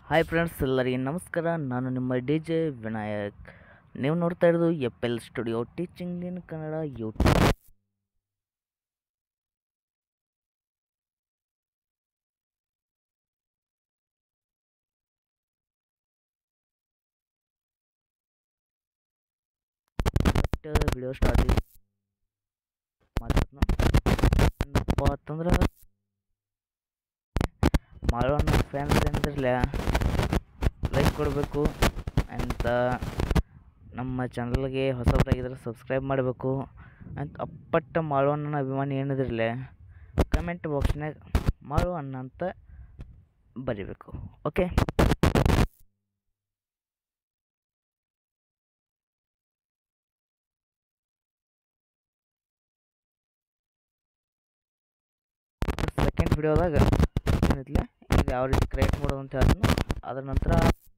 hi friends ಎಲ್ಲರಿಗೆ ನಮಸ್ಕಾರ ನಾನು ನಿಮ್ಮ ಡಿ ಜೆ ವಿನಾಯಕ್ ನೀವು ನೋಡ್ತಾ ಇರೋದು F L studio teaching in Kannada YouTube video start ಮಾತಾಡ್ನು ಏನಪ್ಪ ಅಂತಂದ್ರೆ ಮಾಡೋಣ ಫ್ಯಾನ್ಸ್ ಏನಿದ್ರಲ್ಲ ಲೈಕ್ ಕೊಡಬೇಕು ಅಂತ ನಮ್ಮ ಚಾನಲ್ಗೆ ಹೊಸಬರಾಗಿದ್ದರೆ ಸಬ್ಸ್ಕ್ರೈಬ್ ಮಾಡಬೇಕು ಅಂತ ಅಪ್ಪಟ್ಟ ಮಾಡೋಣ ಅಭಿಮಾನಿ ಏನಿದ್ರಲ್ಲ ಕಮೆಂಟ್ ಬಾಕ್ಸ್ನಾಗ ಮಾಡು ಅಣ್ಣ ಅಂತ ಬರಿಬೇಕು ಓಕೆ ಸೆಕೆಂಡ್ ವಿಡಿಯೋದಾಗ ಏನಿದ್ಲೆ ಇದು ಯಾವ ರೀತಿ ಕ್ರಿಯೇಟ್ ಮಾಡೋದು ಅಂತ ಹೇಳ್ತೀನಿ ಅದರ ನಂತರ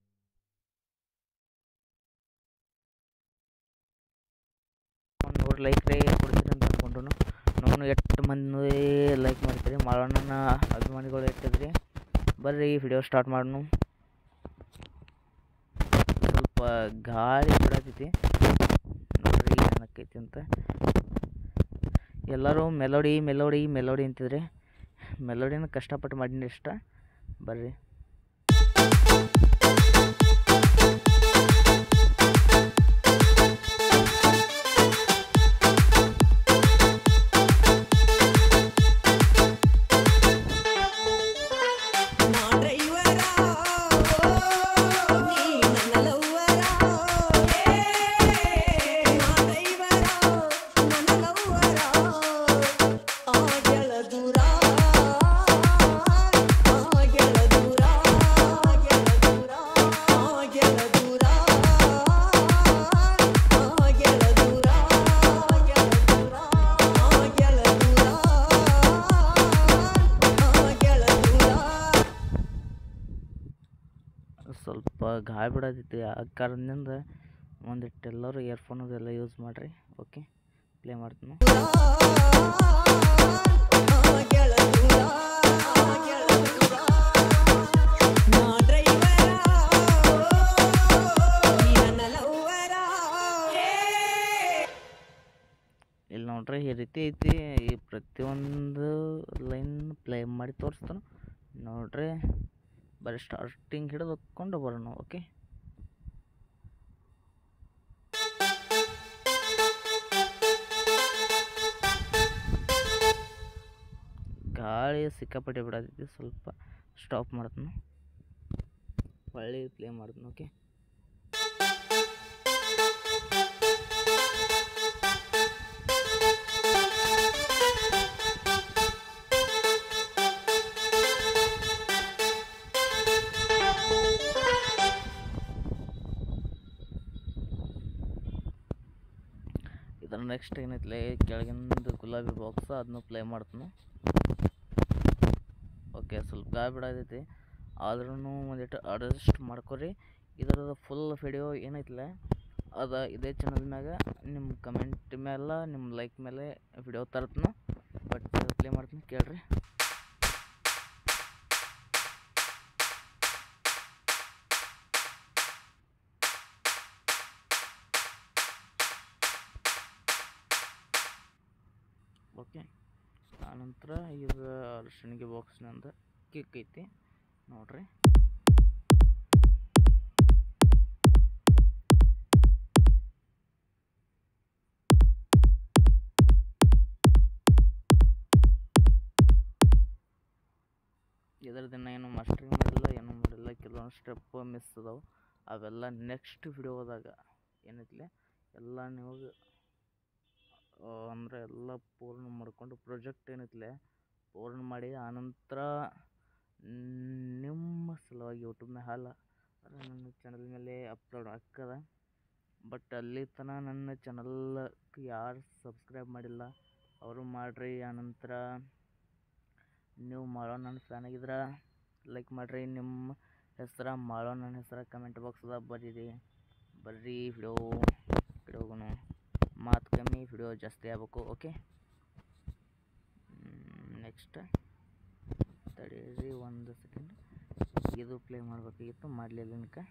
ಒಂದು ನೂರು ಲೈಕ್ ರೇ ಕೊಡ್ತೀರಿ ಅಂತ ಅಂದ್ಕೊಂಡು ನಾನು ಎಷ್ಟು ಮಂದಿ ಲೈಕ್ ಮಾಡ್ತೀರಿ ಮಾಡೋಣ ಅಭಿಮಾನಿಗಳು ಎಷ್ಟಿದ್ರಿ ಬರ್ರಿ ವಿಡಿಯೋ ಸ್ಟಾರ್ಟ್ ಮಾಡೋಣ ಸ್ವಲ್ಪ ಗಾಳಿ ಬಿಡತೈತಿ ನೋಡ್ರಿ ಏನಕ್ಕೈತಿ ಅಂತ ಎಲ್ಲರೂ ಮೆಲೋಡಿ ಮೆಲೋಡಿ ಮೆಲೋಡಿ ಅಂತಿದ್ರಿ ಮೆಲೋಡಿನ ಕಷ್ಟಪಟ್ಟು ಮಾಡೀನಿ ಇಷ್ಟ ಬರ್ರಿ ನಾ ಡ್ರೈವರ ನೀ ನನ್ನ ಲವ್ವರ ನಾ ಡ್ರೈವರ ನನ್ನ ಲವ್ವರ ಆ ಗೆಳ ದೂರ ಆ ಗೆಳ ದೂರ ಆ ಗೆಳ ದೂರ ಆ ಗೆಳ ದೂರ ಆ ಗೆಳ ದೂರ ಆ ಗೆಳ ದೂರ ಆ ಗೆಳ ದೂರ ಆ ಗೆಳ ದೂರ ಸ್ವಲ್ಪ ಗಾಳಿ ಬಿಡತೈತಿ ಆ ಕಾರಣದಿಂದ ಒಂದಿಟ್ಟು ಎಲ್ಲರೂ ಇಯರ್ಫೋನ್ ಅದೆಲ್ಲ ಯೂಸ್ ಮಾಡಿರಿ ಓಕೆ ಪ್ಲೇ ಮಾಡ್ತೀನಿ ಇಲ್ಲಿ ನೋಡ್ರಿ ಈ ರೀತಿ ಐತಿ ಈ ಪ್ರತಿಯೊಂದು ಲೈನ್ ಪ್ಲೇ ಮಾಡಿ ತೋರಿಸ್ತಾನೆ ನೋಡ್ರಿ ಬರೀ ಸ್ಟಾರ್ಟಿಂಗ್ ಹಿಡಿದು ಹೊತ್ಕೊಂಡು ಬರೋಣ ಓಕೆ ಗಾಳಿ ಸಿಕ್ಕಾಪಟ್ಟೆ ಬಿಡತೈತಿ ಸ್ವಲ್ಪ ಸ್ಟಾಪ್ ಮಾಡ್ತೀನಿ ಹೊಳ್ಳಿ ಪ್ಲೇ ಮಾಡ್ತೀನಿ ಓಕೆ ಇದರ ನೆಕ್ಸ್ಟ್ ಏನೈತ್ಲೆ ಕೆಳಗಿಂದ ಗುಲಾಬಿ ಬಾಕ್ಸ್ ಅದನ್ನು ಪ್ಲೇ ಮಾಡ್ತೀನಿ ಓಕೆ ಸ್ವಲ್ಪ ಗಾಯ ಬಿಡತೈತಿ ಆದ್ರೂ ಒಂದಿಟ್ಟು ಅಡ್ಜಸ್ಟ್ ಮಾಡ್ಕೊರಿ ಇದರದ ಫುಲ್ ವಿಡಿಯೋ ಏನೈತ್ಲೆ ಅದ ಇದೇ ಚಾನಲ್ ಮ್ಯಾಗ ನಿಮ್ಮ ಕಮೆಂಟ್ ಮೇಲೆ ನಿಮ್ಮ ಲೈಕ್ ಮೇಲೆ ವಿಡಿಯೋ ತರ್ತೀನಿ ಬಟ್ ಪ್ಲೇ ಮಾಡ್ತೀನಿ ಕೇಳ್ರಿ ಓಕೆ ಆನಂತರ ಇದು ಅರ್ಶಿಣಿಗೆ ಬಾಕ್ಸ್ನಿಂದ ಕಿಕ್ ಐತಿ ನೋಡ್ರಿ ಇದರದಿನ ಏನು ಮಾಸ್ಟರಿಂಗ್ ಮಾಡಿಲ್ಲ ಏನೂ ಮಾಡಿಲ್ಲ ಕೆಲವೊಂದು ಸ್ಟೆಪ್ ಮಿಸ್ ಅದಾವೆ ಅವೆಲ್ಲ ನೆಕ್ಸ್ಟ್ ವಿಡಿಯೋದಾಗ ಏನೈತಿಲೆ ಎಲ್ಲ ನೀವು ಅಂದರೆ ಎಲ್ಲ ಪೂರ್ಣ ಮಾಡಿಕೊಂಡು ಪ್ರಾಜೆಕ್ಟ್ ಏನೈತಿಲೆ ಪೂರ್ಣ ಮಾಡಿ ಆನಂತರ ನಿಮ್ಮ ಸಲುವಾಗಿ ಯೂಟ್ಯೂಬ್ನ ಹಾಲ ನನ್ನ ಚಾನಲ್ ಮೇಲೆ ಅಪ್ಲೋಡ್ ಆಗ್ತದ ಬಟ್ ಅಲ್ಲಿ ತನಕ ನನ್ನ ಚಾನಲ್ಗೆ ಯಾರು ಸಬ್ಸ್ಕ್ರೈಬ್ ಮಾಡಿಲ್ಲ ಅವರು ಮಾಡಿರಿ ಆನಂತರ ನೀವು ಮಾಡೋ ನನ್ನ ಫ್ಯಾನ್ ಆಗಿದ್ರೆ ಲೈಕ್ ಮಾಡಿರಿ ನಿಮ್ಮ ಹೆಸರು ಮಾಡೋ ನನ್ನ ಹೆಸರು ಕಮೆಂಟ್ ಬಾಕ್ಸ್ದಾಗ ಬರೀರಿ ಬರ್ರಿ ವಿಡಿಯೋ ವಿಡಿಯೋ ಹೋಗೋಣ ಮಾತು ಕಮ್ಮಿ ವಿಡಿಯೋ ಜಾಸ್ತಿ ಆಗ್ಬೇಕು ಓಕೆ ನೆಕ್ಸ್ಟ್ ತಡೀರಿ ಒಂದು ಸೆಕೆಂಡ್ ಇದು ಪ್ಲೇ ಮಾಡಬೇಕಾಗಿತ್ತು ಮಾಡಲಿಲ್ಲ ಇನ್ಕ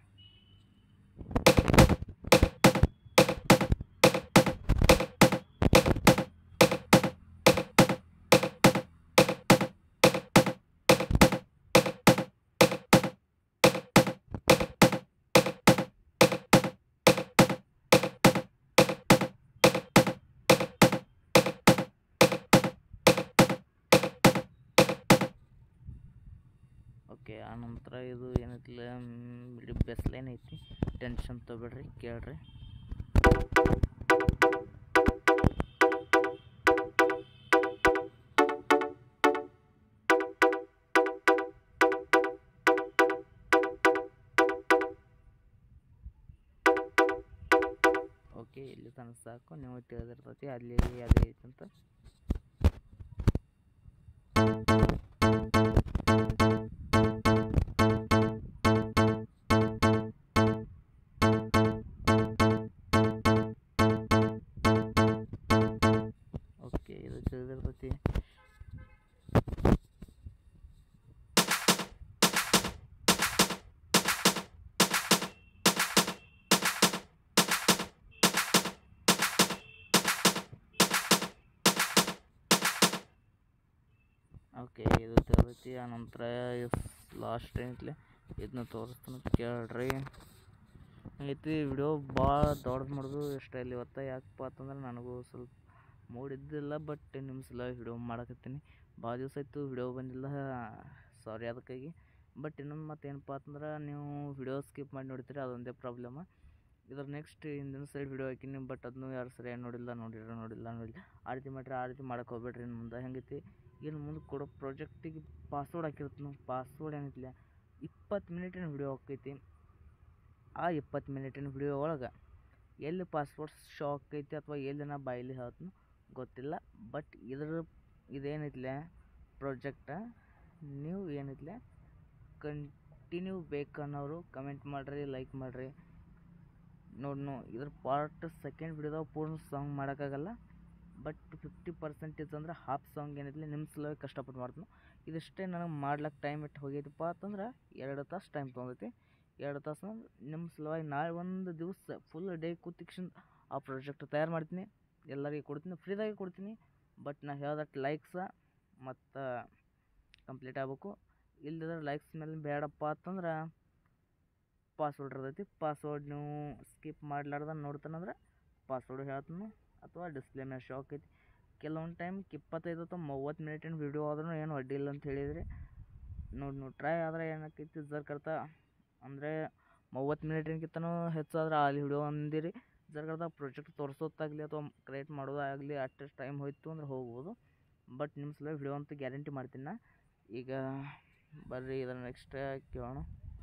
ಓಕೆ ಆನಂತರ ಇದು ಏನೈತಿಲ್ಲ ಇಡೀ ಬೆಸ್ಲೈನ್ ಐತಿ ಟೆನ್ಷನ್ ತೊಗೊಬೇಡ್ರಿ ಕೇಳ್ರಿ ಓಕೆ ಇಲ್ಲಿ ತನಕ ಸಾಕು ನೀವು ತಿಳಿದಿರ್ತೈತಿ ಅಲ್ಲಿ ಅದೇ ಐತಿ ಅಂತ ಓಕೆ ಇದು ತಿಳಿದಿರ್ತೈತಿ ಓಕೆ ಇದು ತಿಳಿದೈತಿ ಆನಂತರ ಲಾಸ್ಟ್ ಏನೈತ್ಲೆ ಇದನ್ನ ತೋರಿಸ್ತಾನೆ ಕೇಳ್ರಿ ಐತಿ ವಿಡಿಯೋ ಭಾಳ ದೊಡ್ಡದು ಮಾಡೋದು ಇಷ್ಟ ಇಲ್ಲ ಇವತ್ತು ಯಾಕಪ್ಪ ಅಂತಂದ್ರೆ ನನಗೂ ಸ್ವಲ್ಪ ಮೂಡ್ ಇದ್ದಿಲ್ಲ ಬಟ್ ನಿಮ್ಮ ಸಲ ವಿಡಿಯೋ ಮಾಡಕತ್ತೀನಿ ಭಾಳ ದಿವಸ ಆಯಿತು ವಿಡಿಯೋ ಬಂದಿಲ್ಲ ಸಾರಿ ಅದಕ್ಕಾಗಿ ಬಟ್ ಇನ್ನೊಂದು ಮತ್ತು ಏನಪ್ಪ ಅಂತಂದ್ರೆ ನೀವು ವಿಡಿಯೋ ಸ್ಕಿಪ್ ಮಾಡಿ ನೋಡ್ತೀರಿ ಅದೊಂದೇ ಪ್ರಾಬ್ಲಮ ಇದ್ರ ನೆಕ್ಸ್ಟ್ ಹಿಂದಿನ ಸೈಡ್ ವಿಡಿಯೋ ಹಾಕಿನಿ ಬಟ್ ಅದನ್ನು ಯಾರು ಸರಿಯಾಗಿ ನೋಡಿಲ್ಲ ನೋಡಿರೋ ನೋಡಿಲ್ಲ ನೋಡಿಲ್ಲ ಆ ರೀತಿ ಮಾಡಿರಿ ಆ ರೀತಿ ಮಾಡಕ್ಕೆ ಹೋಗ್ಬೇಡ್ರಿ ಇನ್ನು ಮುಂದೆ ಹೆಂಗೈತಿ ಇನ್ನು ಮುಂದೆ ಕೊಡೋ ಪ್ರಾಜೆಕ್ಟಿಗೆ ಪಾಸ್ವರ್ಡ್ ಹಾಕಿರುತ್ತೆ ನಾವು ಪಾಸ್ವರ್ಡ್ ಏನಿಲ್ಲ ಇಪ್ಪತ್ತು ಮಿನಿಟಿನ ವಿಡಿಯೋ ಹೋಗ್ತೈತಿ ಆ ಇಪ್ಪತ್ತು ಮಿನಿಟಿನ ವಿಡಿಯೋ ಒಳಗೆ ಎಲ್ಲಿ ಪಾಸ್ವರ್ಡ್ ಶೋ ಆಕೈತಿ ಅಥವಾ ಎಲ್ಲಿ ನಾ ಬಾಯಲ್ಲಿ ಹೇಳ್ತೀನಿ ಗೊತ್ತಿಲ್ಲ ಬಟ್ ಇದ್ರ ಇದೇನೈತ್ಲೆ ಪ್ರಾಜೆಕ್ಟ ನೀವು ಏನೈತ್ಲೆ ಕಂಟಿನ್ಯೂ ಬೇಕನ್ನೋರು ಕಮೆಂಟ್ ಮಾಡಿರಿ ಲೈಕ್ ಮಾಡಿರಿ ನೋಡಿ ನೋ ಇದ್ರ ಪಾರ್ಟ್ ಸೆಕೆಂಡ್ ವಿಡಿಯೋದಾಗ ಪೂರ್ಣ ಸಾಂಗ್ ಮಾಡೋಕ್ಕಾಗಲ್ಲ ಬಟ್ ಫಿಫ್ಟಿ ಪರ್ಸೆಂಟೇಜ್ ಅಂದ್ರೆ ಹಾಫ್ ಸಾಂಗ್ ಏನಿಲ್ಲ ನಿಮ್ಮ ಸಲುವಾಗಿ ಕಷ್ಟಪಟ್ಟು ಮಾಡ್ತೀನಿ ಇದಿಷ್ಟೇ ನನಗೆ ಮಾಡ್ಲಿಕ್ಕೆ ಟೈಮ್ ಇಟ್ಟು ಹೋಗೈತಪ್ಪ ಅಂತಂದ್ರೆ ಎರಡು ತಾಸು ಟೈಮ್ ತೊಗೊಂಡೈತಿ ಎರಡು ತಾಸು ಅಂದ್ರೆ ನಿಮ್ಮ ಸಲುವಾಗಿ ನಾಳೆ ಒಂದು ದಿವಸ ಫುಲ್ ಡೇ ಕೂತಿಕ್ಷನ್ ಆ ಪ್ರಾಜೆಕ್ಟ್ ತಯಾರು ಮಾಡ್ತೀನಿ ಎಲ್ಲರಿಗೆ ಕೊಡ್ತೀನಿ ಫ್ರೀದಾಗೆ ಕೊಡ್ತೀನಿ ಬಟ್ ನಾ ಹೇಳ್ದಟ್ಟು ಲೈಕ್ಸ ಮತ್ತು ಕಂಪ್ಲೀಟ್ ಆಗ್ಬೇಕು ಇಲ್ದಿದ್ರೆ ಲೈಕ್ಸ್ ಮೇಲೆ ಬೇಡಪ್ಪ ಅಂತಂದ್ರೆ ಪಾಸ್ವರ್ಡ್ ಇರ್ತೈತಿ ಪಾಸ್ವರ್ಡ್ ನೀವು ಸ್ಕಿಪ್ ಮಾಡ್ಲಾರ್ದ ನೋಡ್ತಾನಂದ್ರೆ ಪಾಸ್ವರ್ಡ್ ಹೇಳ್ತೀನಿ ಅಥವಾ ಡಿಸ್ಪ್ಲೇ ಮೇಲೆ ಶೋ ಆಕೈತಿ ಕೆಲವೊಂದು ಟೈಮ್ಗೆ ಇಪ್ಪತ್ತೈದು ಅಥವಾ ಮೂವತ್ತು ಮಿನಿಟಿನ ವೀಡಿಯೋ ಆದ್ರೂ ಏನು ಅಡ್ಡಿಲ್ಲ ಅಂತ ಹೇಳಿದ್ರಿ ನೋಡಿ ನೋಡಿ ಟ್ರೈ ಆದರೆ ಏನಾಕೈತಿ ಜರ್ಕರ್ತ ಅಂದರೆ ಮೂವತ್ತು ಮಿನಿಟಿನ್ಕಿಂತನೂ ಹೆಚ್ಚಾದ್ರೆ ಅಲ್ಲಿ ವಿಡಿಯೋ ಅಂದಿರಿ ಜರ್ಕರ್ತ ಪ್ರಾಜೆಕ್ಟ್ ತೋರಿಸೋದಾಗಲಿ ಅಥವಾ ಕ್ರಿಯೇಟ್ ಮಾಡೋದಾಗಲಿ ಅಷ್ಟು ಟೈಮ್ ಹೋಯ್ತು ಅಂದ್ರೆ ಹೋಗ್ಬೋದು ಬಟ್ ನಿಮ್ಮ ಸಲ ವಿಡಿಯೋ ಅಂತೂ ಗ್ಯಾರಂಟಿ ಮಾಡ್ತೀನಿ ನಾ ಈಗ ಬರ್ರಿ ಇದರ ನೆಕ್ಸ್ಟ್ ಕೇಳೋಣ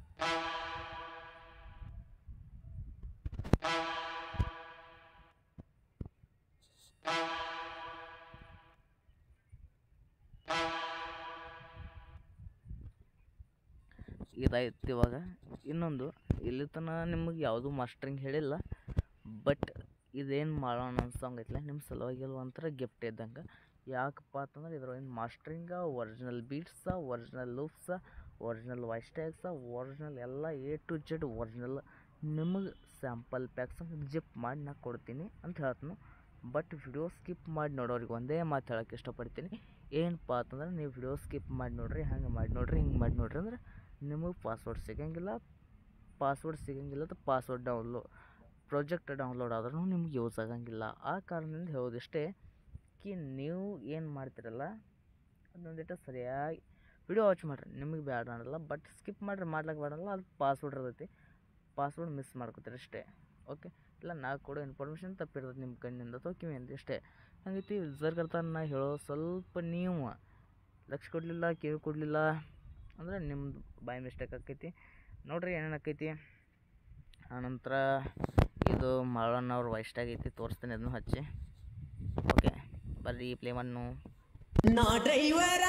ಇದಾಯ್ತು ಇವಾಗ ಇನ್ನೊಂದು ಇಲ್ಲಿ ತನಕ ನಿಮಗೆ ಯಾವುದೂ ಮಾಸ್ಟ್ರಿಂಗ್ ಹೇಳಿಲ್ಲ ಬಟ್ ಇದೇನು ಮಾಡೋಣ ಅಂತ ಸಾಂಗ್ ಐತಲ್ಲ ನಿಮ್ಮ ಸಲುವಾಗಿ ಒಂಥರ ಗಿಫ್ಟ್ ಇದ್ದಂಗೆ ಯಾಕಪ್ಪ ಅಂತಂದ್ರೆ ಇದ್ರೊಳಗಿನ mastering original beats original loops original voice tags original ಎಲ್ಲ ಎ ಟು ಜೆಡ್ ಒರಿಜಿನಲ್ ನಿಮಗೆ ಸ್ಯಾಂಪಲ್ ಪ್ಯಾಕ್ಸ್ ಜಿಪ್ ಮಾಡಿ ನಾ ಕೊಡ್ತೀನಿ ಅಂತ ಹೇಳ್ತೀನಿ ಬಟ್ ವಿಡಿಯೋ ಸ್ಕಿಪ್ ಮಾಡಿ ನೋಡೋರಿಗೆ ಒಂದೇ ಮಾತು ಹೇಳೋಕ್ಕೆ ಇಷ್ಟಪಡ್ತೀನಿ ಏನಪ್ಪ ಅಂತಂದ್ರೆ ನೀವು ವಿಡಿಯೋ ಸ್ಕಿಪ್ ಮಾಡಿ ನೋಡ್ರಿ ಹಂಗೆ ಮಾಡಿ ನೋಡ್ರಿ ಹಿಂಗೆ ಮಾಡಿ ನೋಡ್ರಿ ಅಂದ್ರೆ ನಿಮಗೆ ಪಾಸ್ವರ್ಡ್ ಸಿಗಂಗಿಲ್ಲ ಪಾಸ್ವರ್ಡ್ ಸಿಗಂಗಿಲ್ಲ ಅಥವಾ ಪಾಸ್ವರ್ಡ್ ಡೌನ್ಲೋ ಪ್ರಾಜೆಕ್ಟ್ ಡೌನ್ಲೋಡ್ ಆದ್ರೂ ನಿಮ್ಗೆ ಯೂಸ್ ಆಗಂಗಿಲ್ಲ ಆ ಕಾರಣದಿಂದ ಹೇಳೋದಿಷ್ಟೇ ಕಿ ನೀವು ಏನು ಮಾಡ್ತಿರಲ್ಲ ಅದೊಂದಿಟ್ಟು ಸರಿಯಾಗಿ ವಿಡಿಯೋ ವಾಚ್ ಮಾಡಿರಿ ನಿಮಗೆ ಬೇಡ ಅನ್ನಲ್ಲ ಬಟ್ ಸ್ಕಿಪ್ ಮಾಡಿರಿ ಮಾಡ್ಲಿಕ್ಕೆ ಬೇಡಲ್ಲ ಅದು ಪಾಸ್ವರ್ಡ್ ಇರ್ತೈತಿ ಪಾಸ್ವರ್ಡ್ ಮಿಸ್ ಮಾಡ್ಕೋತೀರಿ ಅಷ್ಟೇ ಓಕೆ ಇಲ್ಲ ನಾ ಕೊಡೋ ಇನ್ಫಾರ್ಮೇಷನ್ ತಪ್ಪಿರ್ತೈತೆ ನಿಮ್ಮ ಕಣ್ಣಿಂದ ಅಥವಾ ಕಿವಿಯಿಂದ ಇಷ್ಟೇ ಹಂಗೈತಿ ಜರ್ಗರ್ತ ನಾ ಹೇಳೋ ಸ್ವಲ್ಪ ನೀವು ಲಕ್ಷ ಕೊಡಲಿಲ್ಲ ಕಿವಿ ಕೊಡಲಿಲ್ಲ ಅಂದರೆ ನಿಮ್ಮದು ಬಾಯ್ ಮಿಸ್ಟೇಕ್ ಆಕೈತಿ ನೋಡ್ರಿ ಏನೇನು ಆಕೈತಿ ಆನಂತರ ಇದು ಮಾಡೋಣ ಅವ್ರ ವಯಸ್ಸಾಗೈತಿ ತೋರಿಸ್ತೀನಿ ಅದನ್ನು ಹಚ್ಚಿ ಓಕೆ ಬರ್ರಿ ಪ್ಲೇ ಮಣ್ಣು ನಾ ಡ್ರೈವರ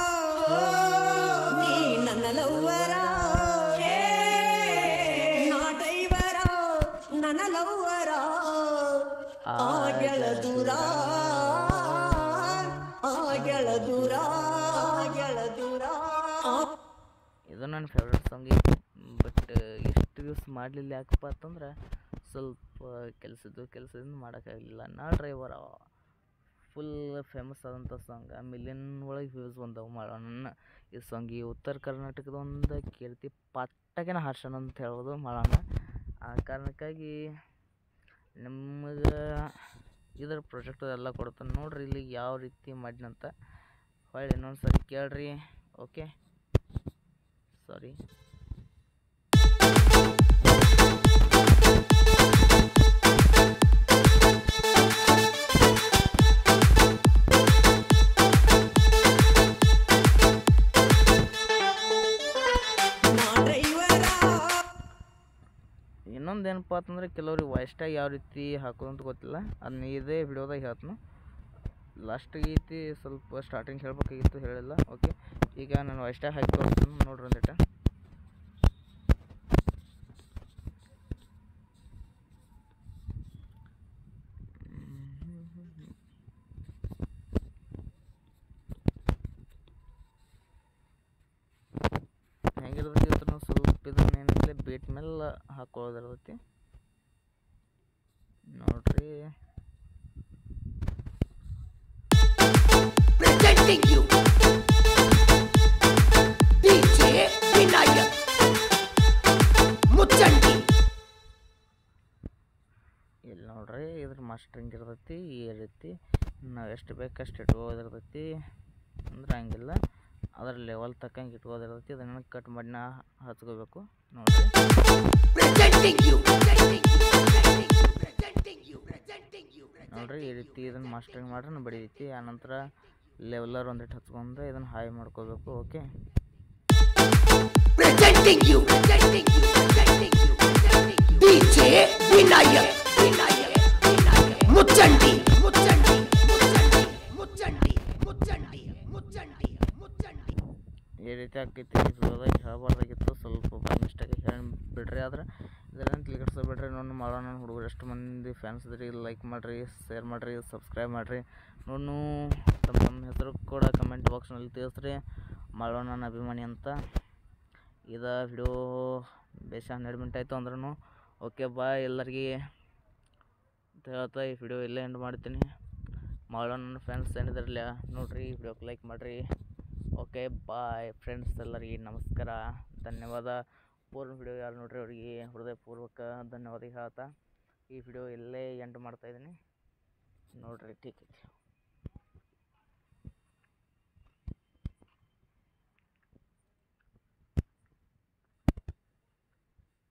ನೀ ನನ್ನ ಲವ್ವರ ನಾ ಡ್ರೈವರ ನನ್ನ ಲವ್ವರ ಆಗೆಳ ದೂರ ಆಗೆಳ ದೂರ ಆಗೆಳ ದೂರ ಇದನ್ನು ನನ್ನ ಫೇವ್ರೆಟ್ ಸಾಂಗ್ ಐತಿ ಬಟ್ ಎಷ್ಟು ದಿವ್ಸ ಮಾಡಲಿಲ್ಲ ಯಾಕಪ್ಪ ಅಂತಂದ್ರೆ ಸ್ವಲ್ಪ ಕೆಲಸದ್ದು ಕೆಲಸದಿಂದ ಮಾಡೋಕ್ಕಾಗಲಿಲ್ಲ ನಾ ಡ್ರೈವರ ಫುಲ್ ಫೇಮಸ್ ಆದಂಥ ಸಾಂಗ್ ಮಿಲಿಯನ್ ಒಳಗೆ ವ್ಯೂಸ್ ಬಂದವು ಮಾಡೋಣ ಈ ಸಾಂಗ್ ಈ ಉತ್ತರ ಕರ್ನಾಟಕದ ಒಂದು ಕೀರ್ತಿ ಪಟ್ಟಗೆನ ಹಾಡ್ಸೋಣ ಅಂತ ಹೇಳ್ಬೋದು ಮಾಡೋಣ ಆ ಕಾರಣಕ್ಕಾಗಿ ನಿಮಗೆ ಇದರ ಪ್ರಾಜೆಕ್ಟ್ ಎಲ್ಲ ಕೊಡ್ತಾನೆ ನೋಡ್ರಿ ಇಲ್ಲಿ ಯಾವ ರೀತಿ ಮಾಡಿನಂತ ಹೊಳ್ಳಿ ಇನ್ನೊಂದು ಸರಿ ಕೇಳ್ರಿ ಓಕೆ ಸಾರಿ ನಾ ಡ್ರೈವರ ಇನ್ನೊಂದು ಏನಪ್ಪ ಅಂತಂದ್ರೆ ಕೆಲವ್ರಿಗೆ ವಾಯ್ಸ್ ಟ್ಯಾಗ್ ಯಾವ ರೀತಿ ಹಾಕೋದು ಅಂತ ಗೊತ್ತಿಲ್ಲ ಅದನ್ನ ಇದೇ ವಿಡಿಯೋದಾಗ ಹೇಳ್ತೀನಿ ಲಾಸ್ಟಿಗೆ ಐತಿ ಸ್ವಲ್ಪ ಸ್ಟಾರ್ಟಿಂಗ್ ಹೇಳ್ಬೇಕಾಗಿತ್ತು ಹೇಳಿಲ್ಲ ಓಕೆ ಈಗ ನಾನು ವಾಯ್ಸ್ ಟ್ಯಾಗ್ ಹಾಕಿ ತೋರಿಸ್ತೀನಿ ನೋಡ್ರಿ ಒಂದಿಟ ಹೆಂಗಿರ್ತೈತಿ ಅಂತ ನಾವು ಸ್ವಲ್ಪ ಇದನ್ನ ಏನೈತಿ ಬೀಟ್ ಮೇಲೆ ಹಾಕೊಳ್ಳೋದಿರ್ತೈತಿ ನೋಡ್ರಿ presenting you DJ Vinayak Muchandi ಇಲ್ಲಿ ನೋಡ್ರಿ ಇದ್ರ ಮಾಸ್ಟ್ರಿಂಗ್ ಇರ್ತೈತಿ ಈ ರೀತಿ ನಾವು ಎಷ್ಟು ಬೇಕು ಅಷ್ಟು ಇಟ್ಕೋದಿರ್ತೈತಿ ಅಂದ್ರೆ ಹಂಗಿಲ್ಲ ಅದ್ರ ಲೆವೆಲ್ ತಕ್ಕಂಗೆ ಇಟ್ಕೋದಿರ್ತೈತಿ ಅದನ್ನ ಕಟ್ ಮಾಡಿ ನಾ ಹಚ್ಕೋಬೇಕು ನೋಡ್ರಿ presenting you presenting you presenting you presenting you presenting you ನೋಡ್ರಿ ಈ ರೀತಿ ಇದನ್ನು ಮಾಸ್ಟ್ರಿಂಗ್ ಮಾಡ್ರೆ ಬಡಿದೈತಿ ಆನಂತರ ಲೆವೆಲರ್ ಒಂದಿಟ್ಟು ಹಚ್ಕೊಂಡು ಇದನ್ನು ಹಾಯ್ ಮಾಡ್ಕೋಬೇಕು okay presenting you presenting you presenting you presenting you DJ Vinayak Vinayak Vinayak Muchandi Muchandi Muchandi Muchandi Muchandi Muchandi Muchandi ಈ ರೀತಿ ಆಕೈತಿ ವಿಡಿಯೋದಾಗ ಹೇಳಬಾರ್ದಾಗಿತ್ತು ಸ್ವಲ್ಪ ಬೈ ಮಿಸ್ಟೇಕ್ ಹೇಳಿ ಬಿಡ್ರಿ ಆದ್ರೆ ಇದೆಲ್ಲ ಕ್ಲಿಕರ್ಸ ಬಿಡ್ರಿ ನೋಡಿ ಮಾಡೋಣ ಹುಡುಗರು ಎಷ್ಟು ಮಂದಿ ಫ್ಯಾನ್ಸ್ ಇದ್ರಿ ಲೈಕ್ ಮಾಡಿರಿ ಶೇರ್ ಮಾಡಿರಿ ಸಬ್ಸ್ಕ್ರೈಬ್ ಮಾಡಿರಿ ನೋಡು ತಮ್ಮ ತಮ್ಮ ಹೆಸರು ಕೂಡ ಕಮೆಂಟ್ ಬಾಕ್ಸ್ನಲ್ಲಿ ತಿಳಿಸ್ರಿ ಮಾಡೋಣ ನನ್ನ ಅಭಿಮಾನಿ ಅಂತ ಇದು ವಿಡಿಯೋ ಬೇಷ ಹನ್ನೆರಡು ಮಿನಿಟ್ ಆಯಿತು ಅಂದ್ರೂ ಓಕೆ ಬಾಯ್ ಎಲ್ಲರಿಗೆ ಅಂತ ಹೇಳ್ತಾ ಈ ವಿಡಿಯೋ ಇಲ್ಲೇ ಎಂಡ್ ಮಾಡ್ತೀನಿ ಮಾಡೋಣ ನನ್ನ ಫ್ರೆಂಡ್ಸ್ ಏನಿದ್ರಲ್ಲ ನೋಡ್ರಿ ವಿಡಿಯೋಕ್ಕೆ ಲೈಕ್ ಮಾಡಿರಿ ಓಕೆ ಬಾಯ್ ಫ್ರೆಂಡ್ಸ್ ಎಲ್ಲರಿಗೆ ನಮಸ್ಕಾರ ಧನ್ಯವಾದ ಪೂರ್ಣ ವಿಡಿಯೋ ಯಾರು ನೋಡ್ರಿ ಅವರಿಗೆ ಹೃದಯಪೂರ್ವಕ ಧನ್ಯವಾದ ಹೇಳ್ತಾ ಈ ವಿಡಿಯೋ ಇಲ್ಲೇ ಎಂಡ್ ಮಾಡ್ತಾಯಿದ್ದೀನಿ ನೋಡ್ರಿ ಟೀಕ್ ಐತಿ